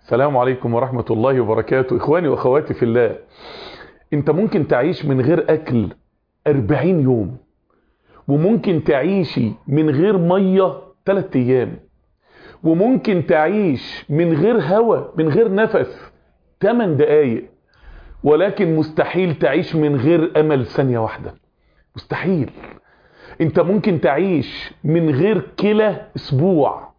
السلام عليكم ورحمة الله وبركاته إخواني وأخواتي في الله أنت ممكن تعيش من غير أكل أربعين يوم وممكن تعيشي من غير مية ثلاث أيام وممكن تعيش من غير هواء من غير نفس 8 دقايق ولكن مستحيل تعيش من غير أمل ثانية واحدة مستحيل انت ممكن تعيش من غير كلى اسبوع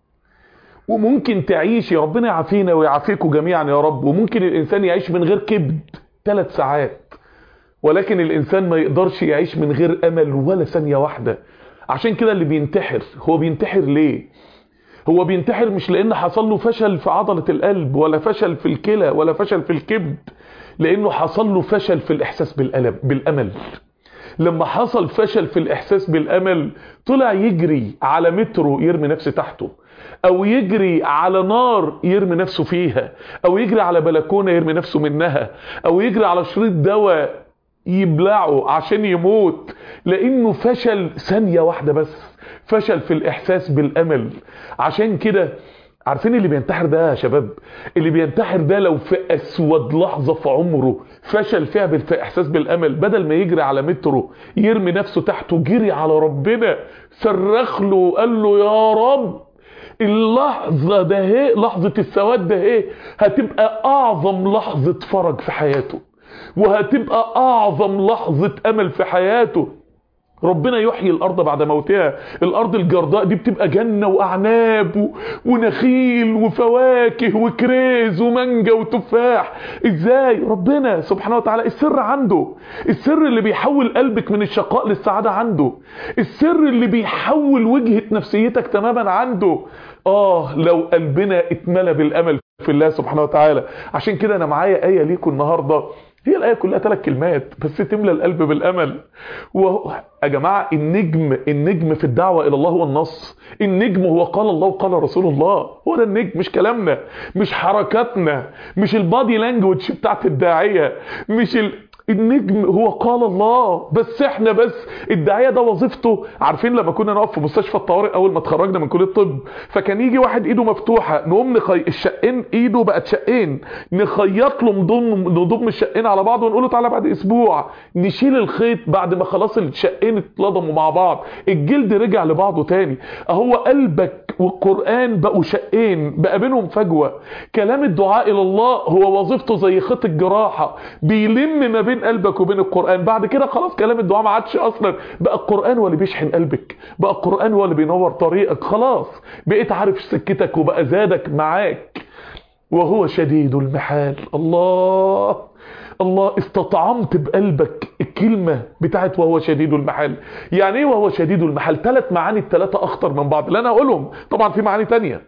وممكن تعيش يا ربنا يعافينا ويعافيكم جميعا يا رب وممكن الانسان يعيش من غير كبد ثلاث ساعات ولكن الانسان ما يقدرش يعيش من غير امل ولا ثانية واحدة عشان كده اللي بينتحر هو بينتحر ليه هو بينتحر مش لان حصل له فشل في عضلة القلب ولا فشل في الكلى ولا فشل في الكبد لانه حصل له فشل في الاحساس بالألم بالامل لما حصل فشل في الاحساس بالامل طلع يجري على مترو يرمي نفسه تحته او يجري على نار يرمي نفسه فيها او يجري على بلكونة يرمي نفسه منها او يجري على شريط دواء يبلعه عشان يموت لانه فشل ثانية واحدة بس فشل في الاحساس بالامل عشان كده عارفين اللي بينتحر ده يا شباب اللي بينتحر ده لو في اسود لحظة في عمره فشل فيها في احساس بالامل بدل ما يجري على مترو يرمي نفسه تحته جري على ربنا صرخ له قال له يا رب اللحظة ده هي لحظة السواد ده هي هتبقى اعظم لحظة فرج في حياته وهتبقى اعظم لحظة امل في حياته ربنا يحيي الارض بعد موتها الارض الجرداء دي بتبقى جنة واعناب ونخيل وفواكه وكريز ومانجا وتفاح ازاي ربنا سبحانه وتعالى السر عنده السر اللي بيحول قلبك من الشقاء للسعادة عنده السر اللي بيحول وجهة نفسيتك تماما عنده اه لو قلبنا اتملى بالامل في الله سبحانه وتعالى عشان كده انا معايا ايه ليكم النهارده هي الآية كلها ثلاث كلمات بس تملى القلب بالأمل و... يا جماعة النجم النجم في الدعوة إلى الله هو النص النجم هو قال الله وقال رسول الله هو ده النجم مش كلامنا مش حركاتنا مش البادي لانجوج بتاعت الداعية مش ال... النجم هو قال الله بس احنا بس الداعيه ده وظيفته عارفين لما كنا نقف في مستشفى الطوارئ اول ما اتخرجنا من كليه الطب فكان يجي واحد ايده مفتوحه نقوم نخي... الشقين ايده بقت شقين نخيط له نضم نضم الشقين على بعض ونقول له تعالى بعد اسبوع نشيل الخيط بعد ما خلاص الشقين اتلضموا مع بعض الجلد رجع لبعضه تاني اهو قلبك والقران بقوا شقين بقى بينهم فجوه كلام الدعاء الى الله هو وظيفته زي خيط الجراحه بيلم ما بين قلبك وبين القرآن بعد كده خلاص كلام الدعاء ما عادش اصلا بقى القرآن هو اللي بيشحن قلبك بقى القرآن هو اللي بينور طريقك خلاص بقيت عارف سكتك وبقى زادك معاك وهو شديد المحال الله الله استطعمت بقلبك الكلمة بتاعت وهو شديد المحال يعني ايه وهو شديد المحال ثلاث معاني الثلاثة اخطر من بعض اللي انا اقولهم طبعا في معاني تانية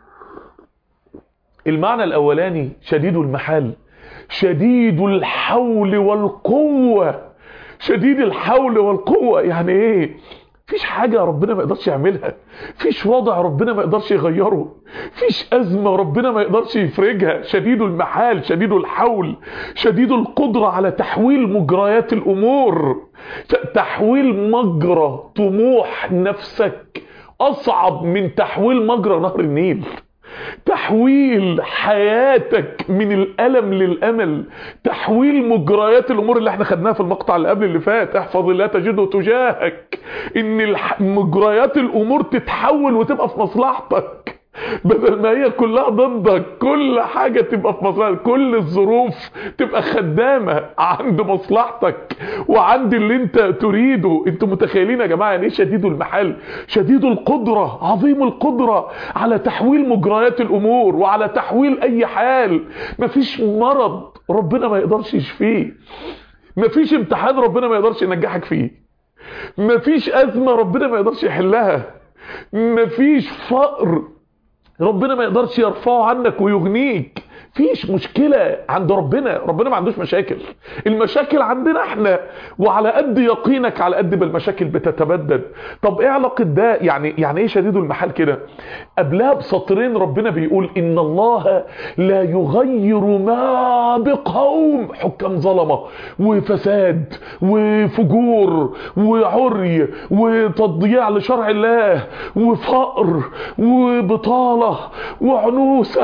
المعنى الاولاني شديد المحال شديد الحول والقوة شديد الحول والقوة يعني ايه فيش حاجة ربنا ما يقدرش يعملها فيش وضع ربنا ما يقدرش يغيره فيش أزمة ربنا ما يقدرش يفرجها شديد المحال شديد الحول شديد القدرة على تحويل مجريات الأمور تحويل مجرى طموح نفسك أصعب من تحويل مجرى نهر النيل تحويل حياتك من الألم للأمل تحويل مجريات الأمور اللي احنا خدناها في المقطع اللي قبل اللي فات احفظ الله تجده تجاهك ان مجريات الأمور تتحول وتبقى في مصلحتك بدل ما هي كلها ضدك كل حاجة تبقى في مصلحتك كل الظروف تبقى خدامة عند مصلحتك وعند اللي انت تريده انتوا متخيلين يا جماعة يعني ايه شديد المحل شديد القدرة عظيم القدرة على تحويل مجريات الامور وعلى تحويل اي حال مفيش مرض ربنا ما يقدرش يشفيه مفيش امتحان ربنا ما يقدرش ينجحك فيه مفيش ازمة ربنا ما يقدرش يحلها مفيش فقر ربنا ما يقدرش يرفعه عنك ويغنيك فيش مشكلة عند ربنا ربنا ما عندوش مشاكل المشاكل عندنا احنا وعلى قد يقينك على قد ما المشاكل بتتبدد طب ايه علاقة ده يعني يعني ايه شديد المحال كده قبلها بسطرين ربنا بيقول ان الله لا يغير ما بقوم حكام ظلمة وفساد وفجور وعري وتضييع لشرع الله وفقر وبطالة وعنوسة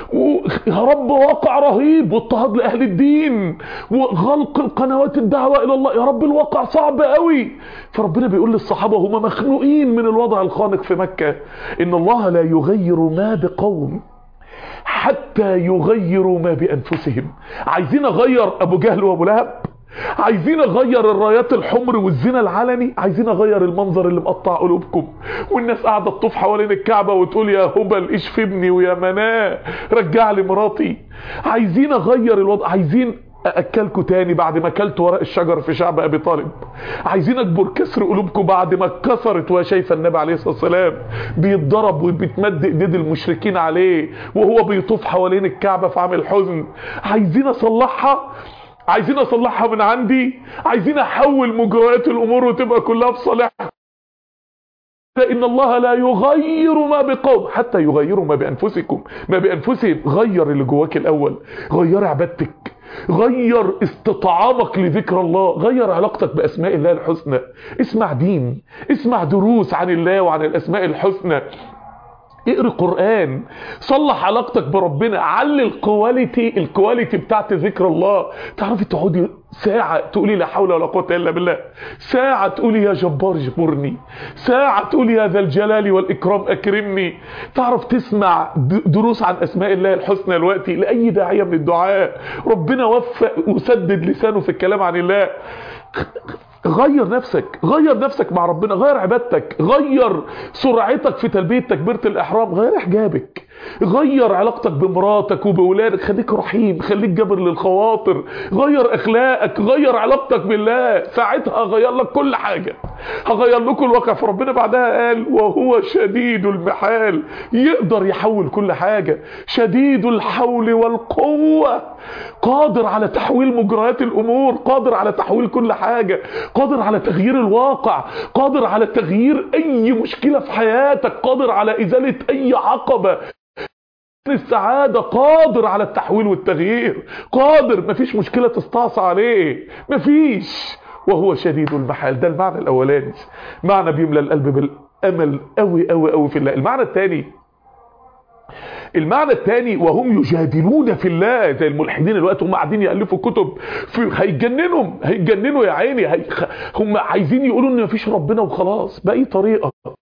ويا رب واقع رهيب واضطهاد لاهل الدين وغلق القنوات الدعوه الى الله يا رب الواقع صعب قوي فربنا بيقول للصحابه هم مخنوقين من الوضع الخانق في مكه ان الله لا يغير ما بقوم حتى يغيروا ما بانفسهم عايزين اغير ابو جهل وابو لهب عايزين اغير الرايات الحمر والزنا العلني عايزين اغير المنظر اللي مقطع قلوبكم والناس قاعده تطوف حوالين الكعبه وتقول يا هبل اشفي ابني ويا مناه رجع لي مراتي عايزين اغير الوضع عايزين اكلكوا تاني بعد ما اكلت ورق الشجر في شعب ابي طالب عايزين اكبر كسر قلوبكم بعد ما اتكسرت وهي شايفه النبي عليه الصلاه والسلام بيتضرب وبيتمد ايدين المشركين عليه وهو بيطوف حوالين الكعبه في عام الحزن عايزين اصلحها عايزين اصلحها من عندي عايزين احول مجريات الامور وتبقى كلها في صالحها فإن الله لا يغير ما بقوم حتى يغيروا ما بأنفسكم ما بأنفسهم غير اللي جواك الأول غير عبادتك غير استطعامك لذكر الله غير علاقتك بأسماء الله الحسنى اسمع دين اسمع دروس عن الله وعن الأسماء الحسنى اقرا قرآن صلح علاقتك بربنا علي الكواليتي الكواليتي بتاعت ذكر الله تعرفي تقعدي ساعة تقولي لا حول ولا قوة إلا بالله ساعة تقولي يا جبار جبرني ساعة تقولي يا ذا الجلال والإكرام أكرمني تعرف تسمع دروس عن أسماء الله الحسنى دلوقتي لأي داعية من الدعاء ربنا وفق وسدد لسانه في الكلام عن الله غير نفسك غير نفسك مع ربنا غير عبادتك غير سرعتك في تلبية تكبيرة الإحرام غير حجابك غير علاقتك بمراتك وبولادك خليك رحيم خليك جابر للخواطر غير اخلاقك غير علاقتك بالله ساعتها هغير لك كل حاجة هغير لكم الواقع فربنا بعدها قال وهو شديد المحال يقدر يحول كل حاجة شديد الحول والقوة قادر على تحويل مجريات الامور قادر على تحويل كل حاجة قادر على تغيير الواقع قادر على تغيير اي مشكلة في حياتك قادر على ازالة اي عقبة السعادة قادر على التحويل والتغيير قادر مفيش مشكلة تستعصى عليه مفيش وهو شديد المحال ده المعنى الاولاني معنى بيملى القلب بالامل قوي قوي قوي في الله المعنى الثاني المعنى الثاني وهم يجادلون في الله زي الملحدين الوقت هم قاعدين يالفوا كتب في هيتجننوا هيتجننوا يا عيني هي هم عايزين يقولوا ان مفيش ربنا وخلاص باي طريقه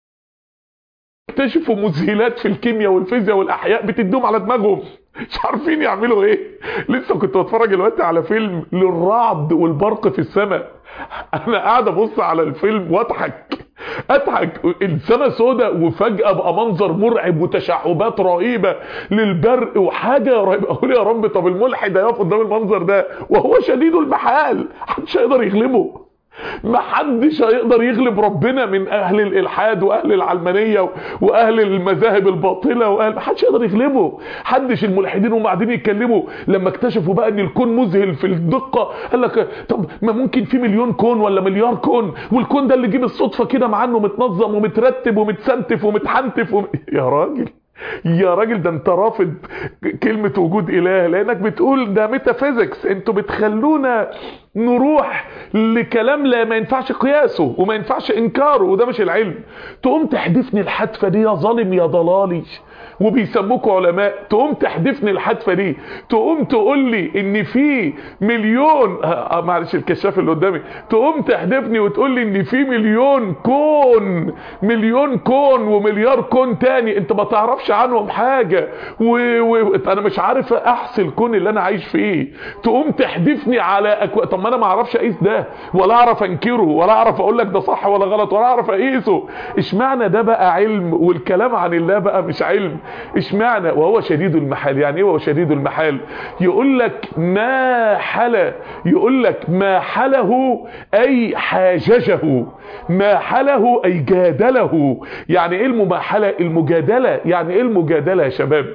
اكتشفوا مذهلات في الكيمياء والفيزياء والاحياء بتدوم على دماغهم مش عارفين يعملوا ايه لسه كنت بتفرج دلوقتي على فيلم للرعد والبرق في السماء انا قاعد ابص على الفيلم واضحك اضحك السماء سوداء وفجأة بقى منظر مرعب وتشعبات رهيبة للبرق وحاجة رهيبة اقول يا رب طب الملحد هيقف قدام المنظر ده وهو شديد المحال محدش هيقدر يغلبه محدش هيقدر يغلب ربنا من اهل الالحاد واهل العلمانيه واهل المذاهب الباطله واهل محدش يقدر يغلبه حدش الملحدين وهم قاعدين يتكلموا لما اكتشفوا بقى ان الكون مذهل في الدقه قال لك طب ما ممكن في مليون كون ولا مليار كون والكون ده اللي جه بالصدفه كده مع انه متنظم ومترتب ومتسنتف ومتحنتف وم... يا راجل يا راجل ده انت رافض كلمة وجود اله لانك بتقول ده ميتافيزيكس انتوا بتخلونا نروح لكلام لا ما ينفعش قياسه وما ينفعش انكاره وده مش العلم تقوم تحدفني الحدفة دي يا ظالم يا ضلالي وبيسموكوا علماء تقوم تحدفني الحدفة دي تقوم تقول لي ان في مليون آه معلش الكشاف اللي قدامي تقوم تحدفني وتقول لي ان في مليون كون مليون كون ومليار كون تاني انت ما تعرفش عنهم حاجة و... و... انا مش عارف احصي الكون اللي انا عايش فيه تقوم تحدفني على أكو... طب ما انا ما اعرفش اقيس ده ولا اعرف انكره ولا اعرف اقول لك ده صح ولا غلط ولا اعرف اقيسه اشمعنى ده بقى علم والكلام عن الله بقى مش علم اشمعنى وهو شديد المحال يعني ايه وهو شديد المحال يقول لك ما حل يقول لك ما حله اي حاججه ما حله اي جادله يعني ايه المماحله المجادله يعني ايه المجادله يا شباب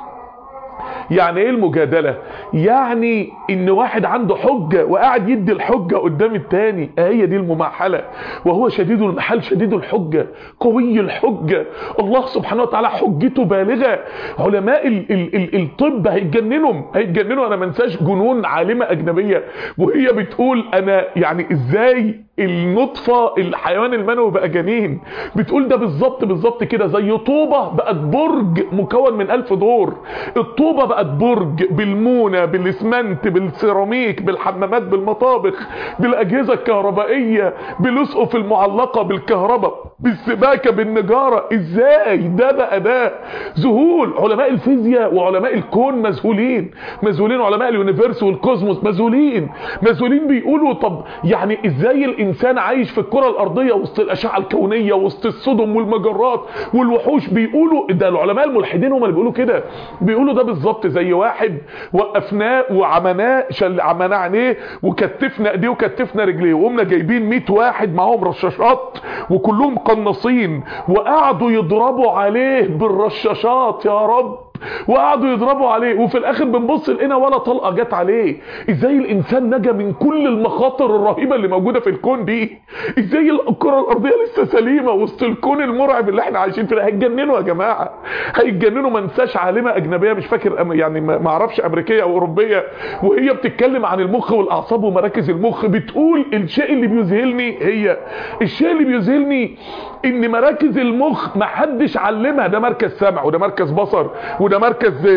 يعني ايه المجادلة يعني ان واحد عنده حجة وقاعد يدي الحجة قدام التاني هي دي المماحلة وهو شديد المحال شديد الحجة قوي الحجة الله سبحانه وتعالى حجته بالغة علماء ال ال ال الطب هيتجننوا هيتجننوا انا ما انساش جنون عالمة اجنبية وهي بتقول انا يعني ازاي النطفة الحيوان المنوي بقى جنين بتقول ده بالظبط بالظبط كده زي طوبة بقت برج مكون من ألف دور الطوبة بقت برج بالمونة بالاسمنت بالسيراميك بالحمامات بالمطابخ بالأجهزة الكهربائية بالأسقف المعلقة بالكهرباء بالسباكة بالنجارة ازاي ده بقى ده ذهول علماء الفيزياء وعلماء الكون مذهولين مذهولين علماء اليونيفيرس والكوزموس مذهولين مذهولين بيقولوا طب يعني ازاي الانسان عايش في الكرة الارضية وسط الاشعة الكونية وسط السدم والمجرات والوحوش بيقولوا ده العلماء الملحدين هم اللي بيقولوا كده بيقولوا ده بالظبط زي واحد وقفناه وعمناه شل عمناه عينيه وكتفنا ايديه وكتفنا رجليه وقمنا جايبين 100 واحد معاهم رشاشات وكلهم قناصين وقعدوا يضربوا عليه بالرشاشات يا رب وقعدوا يضربوا عليه وفي الاخر بنبص لقينا ولا طلقه جت عليه ازاي الانسان نجا من كل المخاطر الرهيبه اللي موجوده في الكون دي ازاي الكره الارضيه لسه سليمه وسط الكون المرعب اللي احنا عايشين فيه هيتجننوا يا جماعه هيتجننوا ما انساش عالمه اجنبيه مش فاكر أم يعني ما اعرفش امريكيه او اوروبيه وهي بتتكلم عن المخ والاعصاب ومراكز المخ بتقول الشيء اللي بيذهلني هي الشيء اللي بيذهلني ان مراكز المخ ما حدش علمها ده مركز سمع وده مركز بصر وده مركز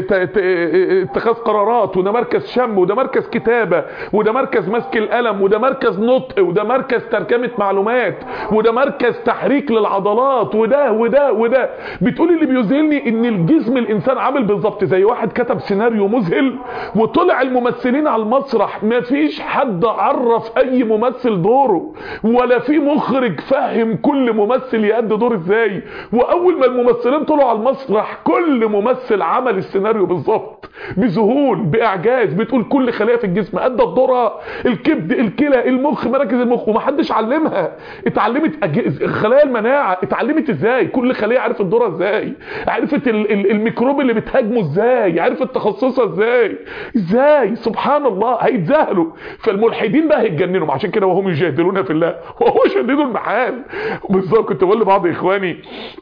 اتخاذ قرارات وده مركز شم وده مركز كتابة وده مركز مسك القلم وده مركز نطق وده مركز ترجمة معلومات وده مركز تحريك للعضلات وده وده وده بتقول اللي بيذهلني ان الجسم الانسان عامل بالظبط زي واحد كتب سيناريو مذهل وطلع الممثلين على المسرح ما فيش حد عرف اي ممثل دوره ولا في مخرج فهم كل ممثل يأدي دور ازاي واول ما الممثلين طلعوا على المسرح كل ممثل عمل السيناريو بالظبط بذهول باعجاز بتقول كل خليه في الجسم ادت دورها الكبد الكلى المخ مراكز المخ ومحدش علمها اتعلمت أج... خلايا المناعه اتعلمت ازاي كل خليه عرفت دورها ازاي عرفت ال... ال... الميكروب اللي بتهاجمه ازاي عرفت تخصصها ازاي ازاي سبحان الله هيتذهلوا فالملحدين بقى هيتجننوا عشان كده وهم يجادلون في الله وهو شديد المحال بالظبط كنت بقول لبعض اخواني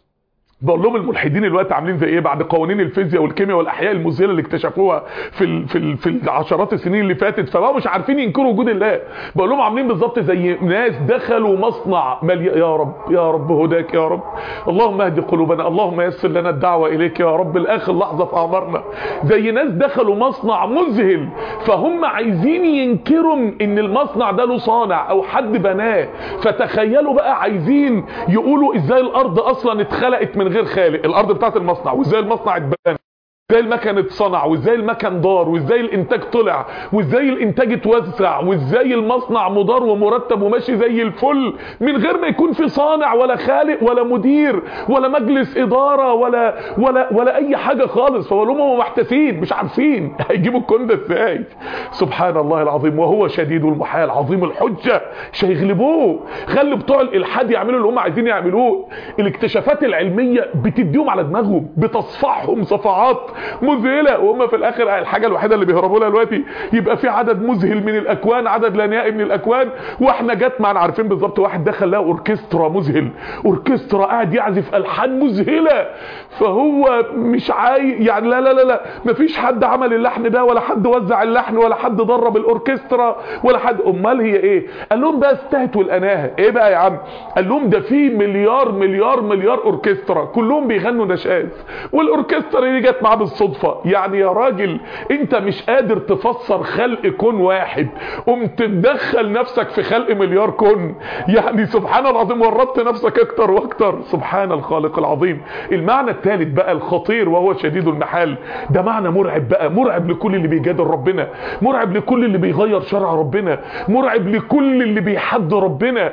بقول لهم الملحدين الوقت عاملين زي ايه بعد قوانين الفيزياء والكيمياء والاحياء المذهله اللي اكتشفوها في ال في ال في العشرات السنين اللي فاتت فبقوا مش عارفين ينكروا وجود الله بقول لهم عاملين بالظبط زي ناس دخلوا مصنع ملي يا رب يا رب هداك يا رب اللهم اهد قلوبنا اللهم يسر لنا الدعوه اليك يا رب لاخر لحظه في اعمارنا زي ناس دخلوا مصنع مذهل فهم عايزين ينكروا ان المصنع ده له صانع او حد بناه فتخيلوا بقى عايزين يقولوا ازاي الارض اصلا اتخلقت من غير خالق الارض بتاعت المصنع وازاي المصنع اتبنى ازاي المكن اتصنع وازاي المكن دار وازاي الانتاج طلع وازاي الانتاج اتوزع وازاي المصنع مدار ومرتب وماشي زي الفل من غير ما يكون في صانع ولا خالق ولا مدير ولا مجلس اداره ولا ولا ولا اي حاجه خالص فبقول لهم هم محتاسين مش عارفين هيجيبوا الكون ده ازاي سبحان الله العظيم وهو شديد المحال عظيم الحجه مش هيغلبوه خلي بتوع الالحاد يعملوا اللي هم عايزين يعملوه الاكتشافات العلميه بتديهم على دماغهم بتصفعهم صفعات مذهله وهم في الاخر الحاجه الوحيده اللي بيهربوا لها دلوقتي يبقى في عدد مذهل من الاكوان عدد لا نهائي من الاكوان واحنا جت معنا عارفين بالظبط واحد دخل لها اوركسترا مذهل اوركسترا قاعد يعزف الحان مذهله فهو مش عاي يعني لا لا لا لا مفيش حد عمل اللحن ده ولا حد وزع اللحن ولا حد درب الاوركسترا ولا حد امال هي ايه قال لهم بقى استهت والاناهه ايه بقى يا عم قال لهم ده في مليار مليار مليار اوركسترا كلهم بيغنوا نشاز والاوركسترا اللي جت معاه بالصدفه يعني يا راجل انت مش قادر تفسر خلق كون واحد قمت تدخل نفسك في خلق مليار كون يعني سبحان العظيم ورطت نفسك اكتر واكتر سبحان الخالق العظيم المعنى الثالث بقى الخطير وهو شديد المحال ده معنى مرعب بقى مرعب لكل اللي بيجادل ربنا مرعب لكل اللي بيغير شرع ربنا مرعب لكل اللي بيحد ربنا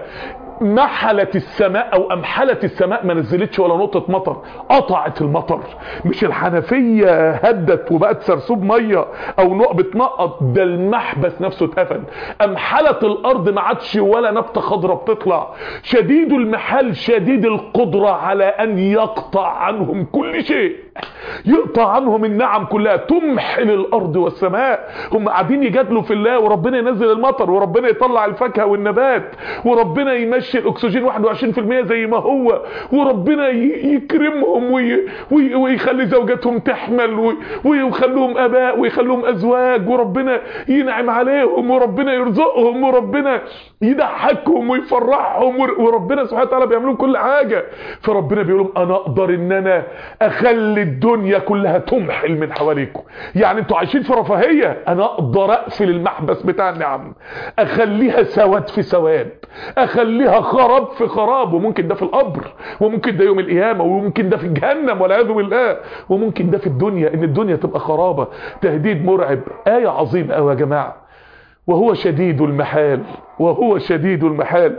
محلت السماء او امحلت السماء ما نزلتش ولا نقطة مطر قطعت المطر مش الحنفية هدت وبقت سرسوب مية او نقبة نقط ده المحبس نفسه اتقفل امحلت الارض ما عادش ولا نبتة خضراء بتطلع شديد المحال شديد القدرة على ان يقطع عنهم كل شيء يقطع عنهم النعم كلها تمحل الارض والسماء هم قاعدين يجادلوا في الله وربنا ينزل المطر وربنا يطلع الفاكهه والنبات وربنا يمشي الاكسجين 21% زي ما هو وربنا يكرمهم وي وي ويخلي زوجاتهم تحمل ويخليهم اباء ويخليهم ازواج وربنا ينعم عليهم وربنا يرزقهم وربنا يضحكهم ويفرحهم وربنا سبحانه وتعالى بيعمل لهم كل حاجه فربنا بيقول لهم انا اقدر ان انا اخلي الدنيا كلها تمحل من حواليكم يعني انتوا عايشين في رفاهيه انا اقدر اقفل المحبس بتاع النعم اخليها سواد في سواد اخليها خراب في خراب وممكن ده في القبر وممكن ده يوم القيامه وممكن ده في جهنم والعياذ بالله وممكن ده في الدنيا ان الدنيا تبقى خرابه تهديد مرعب ايه عظيمه قوي يا جماعه وهو شديد المحال وهو شديد المحال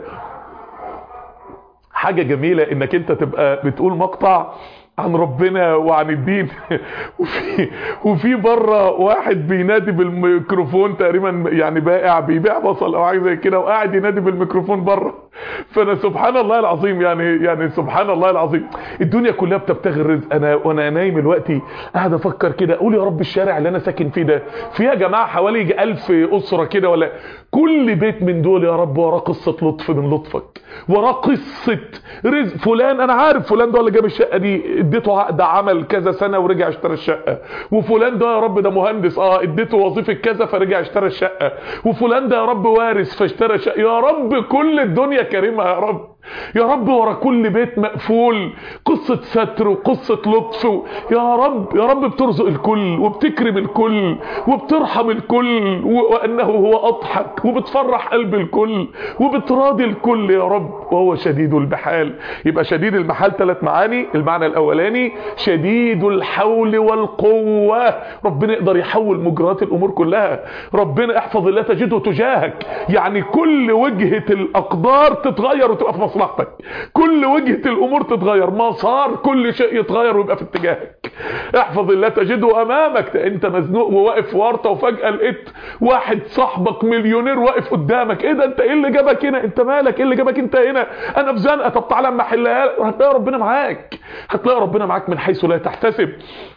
حاجة جميلة انك انت تبقى بتقول مقطع عن ربنا وعن الدين وفي وفي بره واحد بينادي بالميكروفون تقريبا يعني بائع بيبيع بصل او حاجه زي كده وقاعد ينادي بالميكروفون بره فانا سبحان الله العظيم يعني يعني سبحان الله العظيم الدنيا كلها بتبتغي الرزق انا وانا نايم دلوقتي قاعد افكر كده اقول يا رب الشارع اللي انا ساكن فيه ده فيها يا جماعه حوالي 1000 اسره كده ولا كل بيت من دول يا رب وراه قصه لطف من لطفك وراه قصه رزق فلان انا عارف فلان ده اللي جاب الشقه دي اديته عقد عمل كذا سنه ورجع اشترى الشقه وفلان ده يا رب ده مهندس اه اديته وظيفه كذا فرجع اشترى الشقه وفلان ده يا رب وارث فاشترى شقه يا رب كل الدنيا كريمه يا رب يا رب ورا كل بيت مقفول قصة ستر وقصة لطف يا رب يا رب بترزق الكل وبتكرم الكل وبترحم الكل وأنه هو أضحك وبتفرح قلب الكل وبتراضي الكل يا رب وهو شديد المحال يبقى شديد المحال ثلاث معاني المعنى الأولاني شديد الحول والقوة ربنا يقدر يحول مجريات الأمور كلها ربنا احفظ الله تجده تجاهك يعني كل وجهة الأقدار تتغير وتبقى في مصلحتك كل وجهة الامور تتغير مسار كل شيء يتغير ويبقى في اتجاهك احفظ الله تجده امامك انت مزنوق وواقف في ورطه وفجاه لقيت واحد صاحبك مليونير واقف قدامك ايه ده انت ايه اللي جابك هنا انت مالك ايه اللي جابك انت هنا انا في زنقه طب تعالى اما احلها هتلاقي ربنا معاك هتلاقي ربنا معاك من حيث لا تحتسب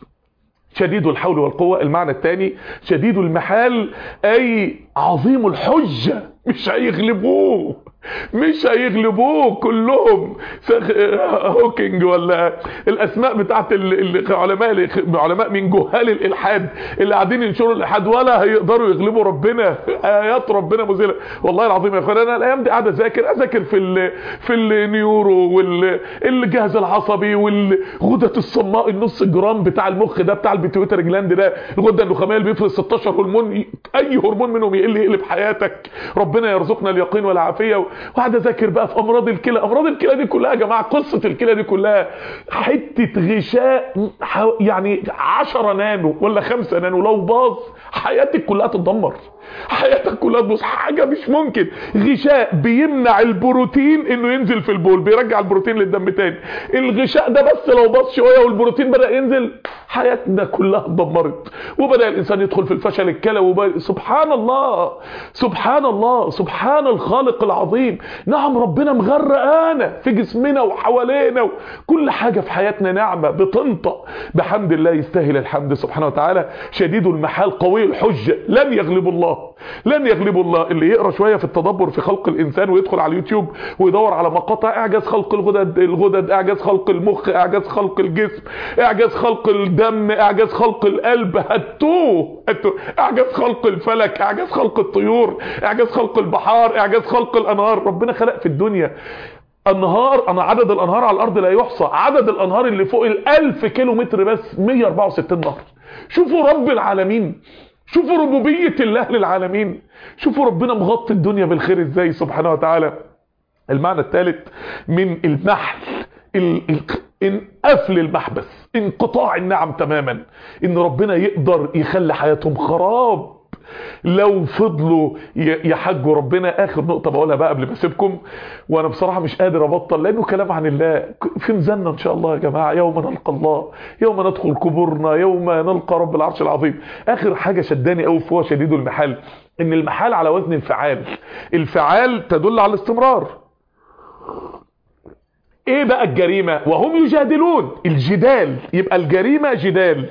شديد الحول والقوة المعنى الثاني شديد المحال اي عظيم الحجة مش هيغلبوه مش هيغلبوه كلهم هوكينج ولا الاسماء بتاعت العلماء علماء من جهال الالحاد اللي قاعدين ينشروا الالحاد ولا هيقدروا يغلبوا ربنا ايات ربنا مذهله والله العظيم يا اخوان انا الايام دي قاعد اذاكر اذاكر في ال في النيورو والجهاز العصبي والغدة الصماء النص جرام بتاع المخ ده بتاع البيتويتر جلاند ده الغده النخاميه اللي بيفرز 16 هرمون اي هرمون منهم يقل يقلب حياتك ربنا يرزقنا اليقين والعافيه وقعد اذاكر بقى في امراض الكلى امراض الكلى دي كلها يا جماعه قصه الكلى دي كلها حته غشاء يعني 10 نانو ولا 5 نانو لو باظ حياتك كلها تتدمر حياتك كلها تبص حاجه مش ممكن غشاء بيمنع البروتين انه ينزل في البول بيرجع البروتين للدم تاني الغشاء ده بس لو باظ شويه والبروتين بدا ينزل حياتنا كلها اتدمرت وبدا الانسان يدخل في الفشل الكلوي وب... سبحان الله سبحان الله سبحان الخالق العظيم نعم ربنا مغرقانا في جسمنا وحوالينا وكل حاجه في حياتنا نعمه بتنطق بحمد الله يستاهل الحمد سبحانه وتعالى شديد المحال قوي الحجه لن يغلب الله لن يغلب الله اللي يقرا شويه في التدبر في خلق الانسان ويدخل على اليوتيوب ويدور على مقاطع اعجاز خلق الغدد الغدد اعجاز خلق المخ اعجاز خلق الجسم اعجاز خلق الدم اعجاز خلق القلب هتوه هتوه اعجاز خلق الفلك اعجاز خلق الطيور اعجاز خلق البحار اعجاز خلق الانهار ربنا خلق في الدنيا انهار انا عدد الانهار على الارض لا يحصى عدد الانهار اللي فوق الالف كيلو متر بس 164 نهر شوفوا رب العالمين شوفوا ربوبية الله للعالمين شوفوا ربنا مغطي الدنيا بالخير ازاي سبحانه وتعالى المعنى الثالث من المحل ال... ال... ان قفل المحبس انقطاع النعم تماما ان ربنا يقدر يخلي حياتهم خراب لو فضلوا يحجوا ربنا اخر نقطة بقولها بقى قبل ما اسيبكم وانا بصراحة مش قادر ابطل لانه كلام عن الله في ميزاننا ان شاء الله يا جماعة يوم نلقى الله يوم ندخل قبورنا يوم نلقى رب العرش العظيم اخر حاجة شداني قوي فهو شديد المحال ان المحال على وزن الفعال الفعال تدل على الاستمرار ايه بقى الجريمة وهم يجادلون الجدال يبقى الجريمة جدال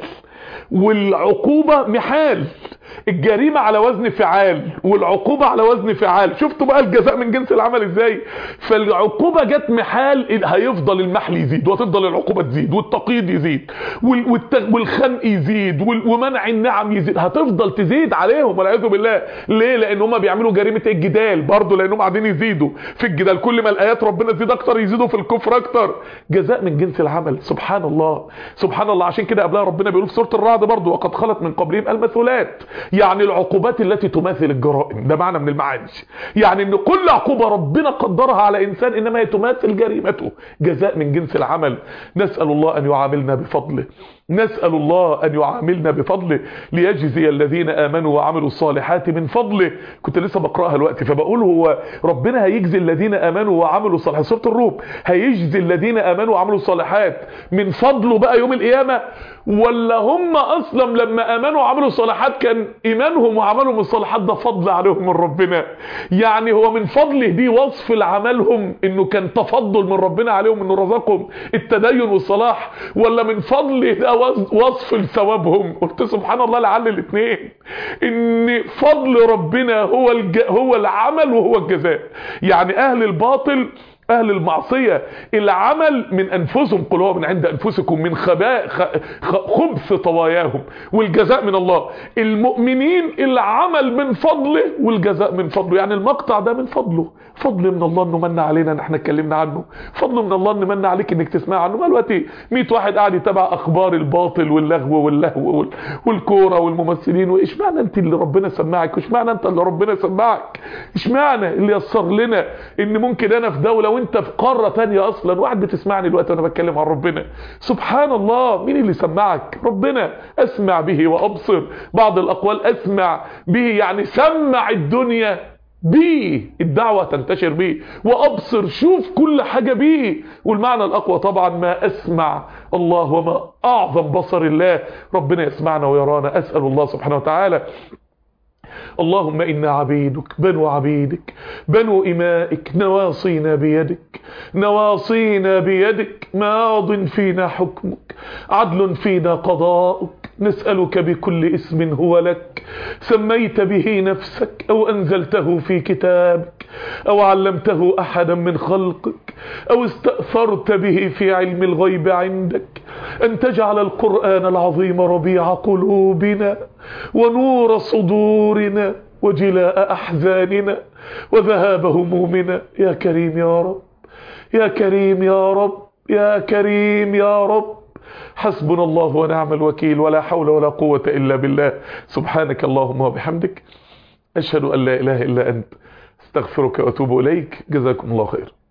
والعقوبة محال الجريمة على وزن فعال والعقوبة على وزن فعال شفتوا بقى الجزاء من جنس العمل ازاي فالعقوبة جت محال هيفضل المحل يزيد وتفضل العقوبة تزيد والتقييد يزيد والخنق يزيد ومنع النعم يزيد هتفضل تزيد عليهم والعياذ بالله ليه لان هم بيعملوا جريمة الجدال برضه لانهم قاعدين يزيدوا في الجدال كل ما الايات ربنا تزيد اكتر يزيدوا في الكفر اكتر جزاء من جنس العمل سبحان الله سبحان الله عشان كده قبلها ربنا بيقول في سورة الرعد برضه وقد خلت من قبلهم المثلات يعني العقوبات التي تماثل الجرائم ده معنى من المعاني يعني ان كل عقوبة ربنا قدرها على انسان انما هي تماثل جريمته جزاء من جنس العمل نسأل الله ان يعاملنا بفضله نسأل الله أن يعاملنا بفضله ليجزي الذين آمنوا وعملوا الصالحات من فضله كنت لسه بقرأها الوقت فبقول هو ربنا هيجزي الذين آمنوا وعملوا الصالحات سورة الروم هيجزي الذين آمنوا وعملوا الصالحات من فضله بقى يوم القيامة ولا هم أصلا لما آمنوا وعملوا الصالحات كان إيمانهم وعملهم الصالحات ده فضل عليهم من ربنا يعني هو من فضله دي وصف لعملهم إنه كان تفضل من ربنا عليهم إنه رزقهم التدين والصلاح ولا من فضله ده وصف لثوابهم قلت سبحان الله لعل الاثنين ان فضل ربنا هو الج... هو العمل وهو الجزاء يعني اهل الباطل اهل المعصية العمل من انفسهم قل هو من عند انفسكم من خباء خبث طواياهم والجزاء من الله المؤمنين العمل من فضله والجزاء من فضله يعني المقطع ده من فضله فضل من الله انه من علينا ان احنا اتكلمنا عنه فضل من الله انه من عليك انك تسمع عنه ما دلوقتي 100 واحد قاعد يتابع اخبار الباطل واللغو واللهو والكوره والممثلين وايش معنى انت اللي ربنا سمعك وايش معنى انت اللي ربنا سمعك ايش معنى اللي يسر لنا ان ممكن انا في دوله وانت في قاره ثانيه اصلا واحد بتسمعني دلوقتي وانا بتكلم عن ربنا سبحان الله مين اللي سمعك ربنا اسمع به وابصر بعض الاقوال اسمع به يعني سمع الدنيا بيه الدعوة تنتشر بيه وأبصر شوف كل حاجة بيه والمعنى الأقوى طبعا ما أسمع الله وما أعظم بصر الله ربنا يسمعنا ويرانا أسأل الله سبحانه وتعالى اللهم إنا عبيدك بنو عبيدك بنو إمائك نواصينا بيدك نواصينا بيدك ماض فينا حكمك عدل فينا قضاؤك نسألك بكل اسم هو لك سميت به نفسك أو أنزلته في كتابك أو علمته أحدا من خلقك أو استأثرت به في علم الغيب عندك أن تجعل القرآن العظيم ربيع قلوبنا ونور صدورنا وجلاء أحزاننا وذهاب همومنا يا كريم يا رب يا كريم يا رب يا كريم يا رب حسبنا الله ونعم الوكيل ولا حول ولا قوة إلا بالله سبحانك اللهم وبحمدك أشهد أن لا إله إلا أنت استغفرك وأتوب إليك جزاكم الله خير